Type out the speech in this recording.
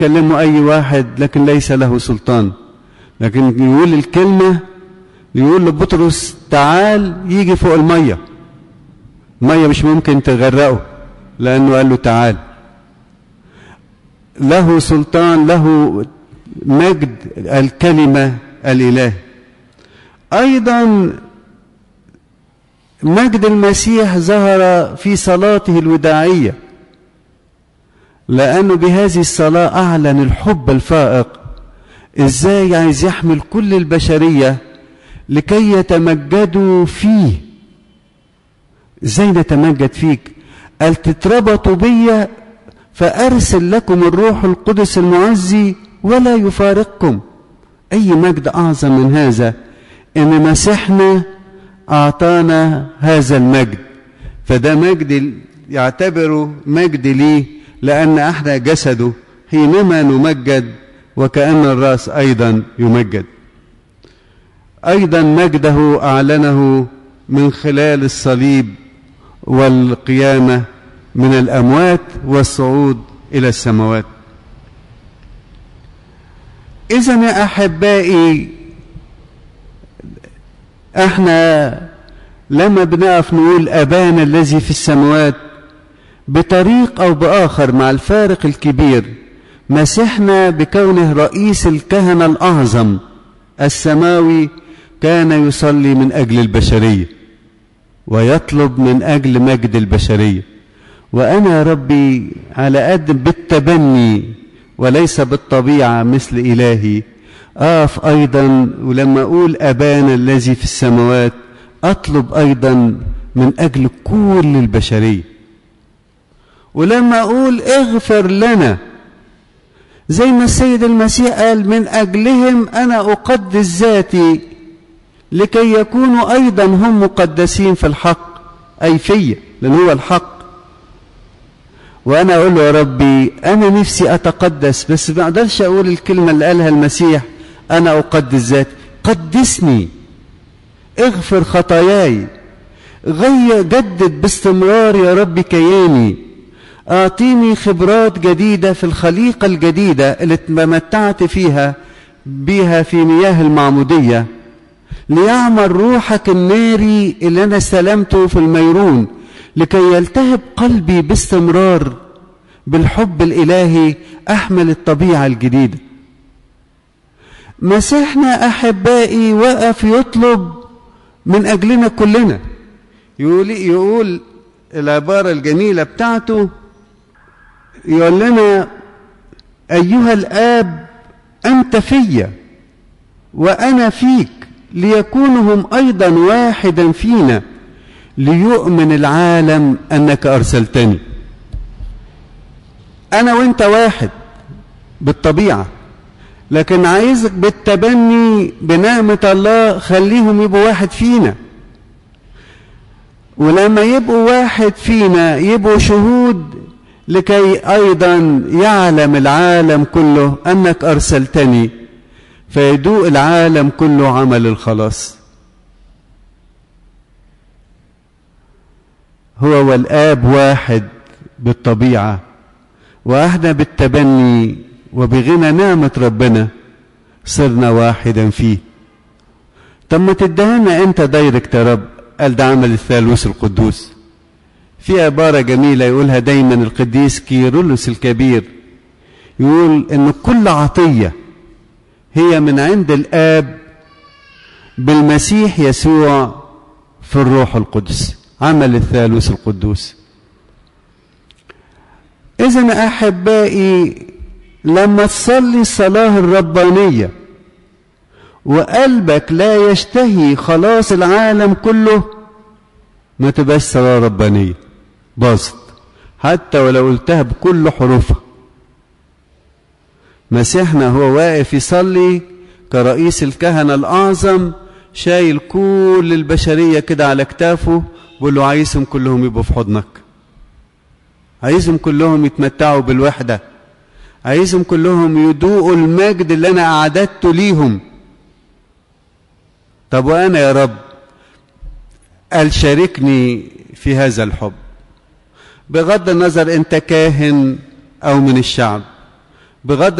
يكلمه أي واحد لكن ليس له سلطان لكن يقول الكلمة يقول لبطرس تعال يجي فوق المية المية مش ممكن تغرقه لأنه قال له تعال له سلطان له مجد الكلمة الإله أيضا مجد المسيح ظهر في صلاته الوداعية لأنه بهذه الصلاة أعلن الحب الفائق إزاي عايز يحمل كل البشرية لكي يتمجدوا فيه إزاي نتمجد فيك قال تتربطوا بيا فأرسل لكم الروح القدس المعزي ولا يفارقكم أي مجد أعظم من هذا إن مسيحنا أعطانا هذا المجد فده مجد يعتبره مجد ليه لأن احنا جسده حينما نمجد وكأن الرأس أيضا يمجد أيضا مجده أعلنه من خلال الصليب والقيامة من الأموات والصعود إلى السماوات إذا يا أحبائي احنا لما بنقف نقول أبانا الذي في السماوات بطريق أو بآخر مع الفارق الكبير مسحنا بكونه رئيس الكهنة الأعظم السماوي كان يصلي من أجل البشرية ويطلب من أجل مجد البشرية وأنا يا ربي على قد بالتبني وليس بالطبيعة مثل إلهي أقف أيضا ولما أقول أبانا الذي في السماوات أطلب أيضا من أجل كل البشرية ولما أقول اغفر لنا زي ما السيد المسيح قال من أجلهم أنا أقدس ذاتي لكي يكونوا أيضا هم مقدسين في الحق أي فيا لأن هو الحق وأنا أقول له يا ربي أنا نفسي أتقدس بس ما أقدرش أقول الكلمة اللي قالها المسيح أنا أقدس ذاتي قدسني اغفر خطاياي غير جدد باستمرار يا رب كياني أعطيني خبرات جديدة في الخليقة الجديدة اللي تمتعت فيها بها في مياه المعمودية ليعمل روحك الناري اللي أنا استلمته في الميرون لكي يلتهب قلبي باستمرار بالحب الإلهي أحمل الطبيعة الجديدة مسيحنا أحبائي وقف يطلب من أجلنا كلنا يقول, يقول العبارة الجميلة بتاعته يقول لنا أيها الآب أنت فيا وأنا فيك ليكونهم أيضا واحدا فينا ليؤمن العالم أنك أرسلتني أنا وأنت واحد بالطبيعة لكن عايزك بالتبني بنعمة الله خليهم يبقوا واحد فينا ولما يبقوا واحد فينا يبقوا شهود لكي أيضا يعلم العالم كله أنك أرسلتني فيدوق العالم كله عمل الخلاص هو والآب واحد بالطبيعة وإحنا بالتبني وبغنى نعمة ربنا صرنا واحدا فيه طب ما تدهنا انت دايركت يا رب قال ده عمل الثالوث القدوس في عبارة جميلة يقولها دايما القديس كيرلس الكبير يقول ان كل عطية هي من عند الآب بالمسيح يسوع في الروح القدس عمل الثالوث القدوس إذا أحبائي لما تصلي الصلاة الربانية وقلبك لا يشتهي خلاص العالم كله ما تبقاش صلاة ربانية باظت حتى ولو قلتها بكل حروفها مسيحنا هو واقف يصلي كرئيس الكهنة الأعظم شايل كل البشرية كده على كتافه بيقول له عايزهم كلهم يبقوا في حضنك عايزهم كلهم يتمتعوا بالوحدة عايزهم كلهم يدوقوا المجد اللي أنا أعددته ليهم طب وأنا يا رب قال شاركني في هذا الحب بغض النظر أنت كاهن أو من الشعب بغض